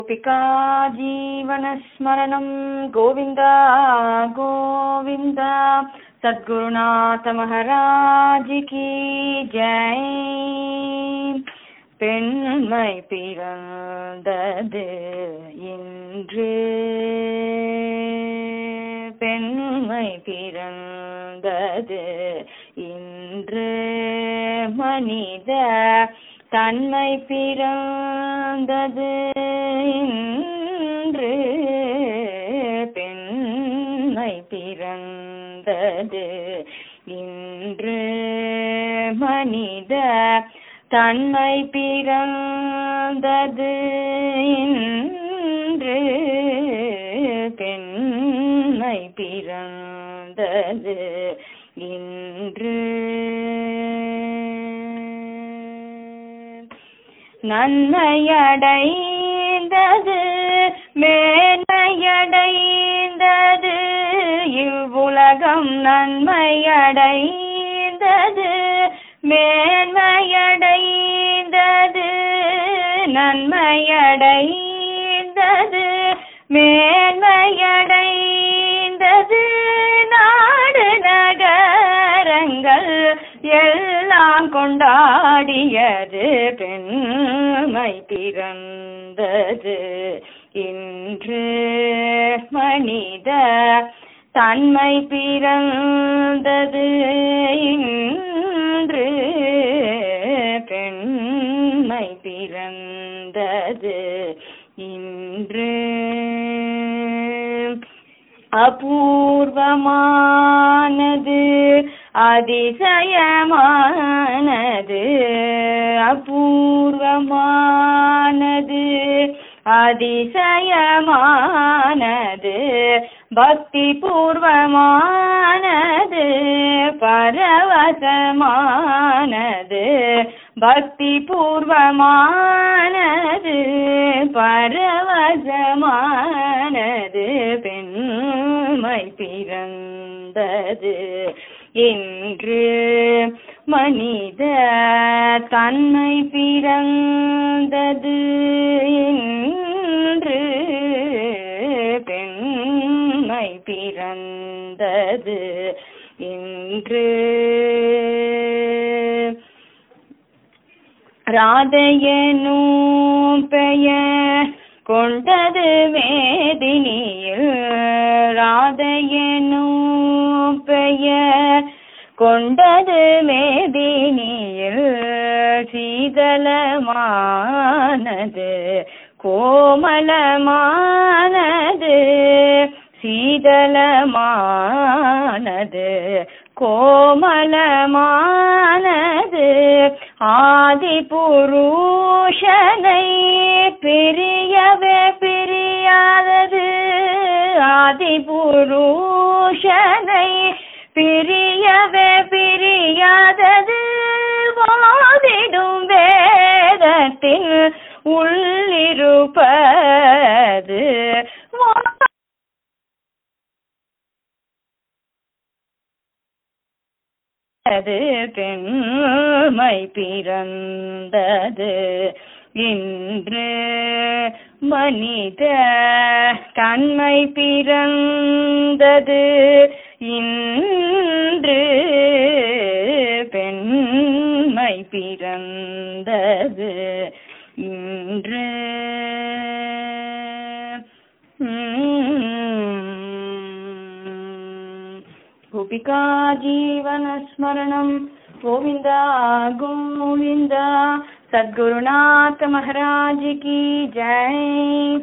गोपिका जीवनस्मरणं गोविन्द गोविन्द சத்குருநாத மகாராஜிக்கு ஜெய் பெண்மை பிறந்தது இன்று பெண்மை பிறந்தது இன்று மனித தன்மை பிறந்தது இன்று பெண்மை பிறந்தது இன்று மனித தன்மை பிறந்தது இன்று பெண்மை பிறந்தது இன்று நன்மையடைந்தது மேன்மையடைந்தது இவ்வுலகம் நன்மையடைந்தது மேன்மையடைந்தது நன்மையடைந்தது மேன்மையடைந்தது நாடு நகரங்கள் எல்லாம் கொண்டாடியது பெண்மை பிறந்தது இன்று மனித தன்மை பிறந்தது இன்று பெண்மை பிறந்தது இன்று அபூர்வமானது அதிசயமானது அபூர்வமானது அதிசயமானது பக்தி பூர்வமானது பரவசமானது பக்தி பூர்வமானது பரவசமானது பெண்மை பிறந்தது இன்று மனித தன்மை பிறந்தது இன்று பெண்மை பிறந்தது இன்று ராதையனும் பெயர் கொண்டது மேதினியில் ராதையனும் பெயர் கொண்டது மேதினியில் சீதளமானது கோமலமானது சீதளமானது கோமலமானது ஆதி புருஷனை பிரியவே பிரியாதது ஆதி புருஷனை பிரியவே பிரியாதது வாதிடும் வேதத்தில் உள்ளிருப்பது அது பெண்மை பிறந்தது இன்று மனித தன்மை பிறந்தது இன்று பெண்மை பிறந்தது இன்று गोपिका जीवनस्मरणं गोविन्द गोविन्द सद्गुरुनाथ महाराज की जय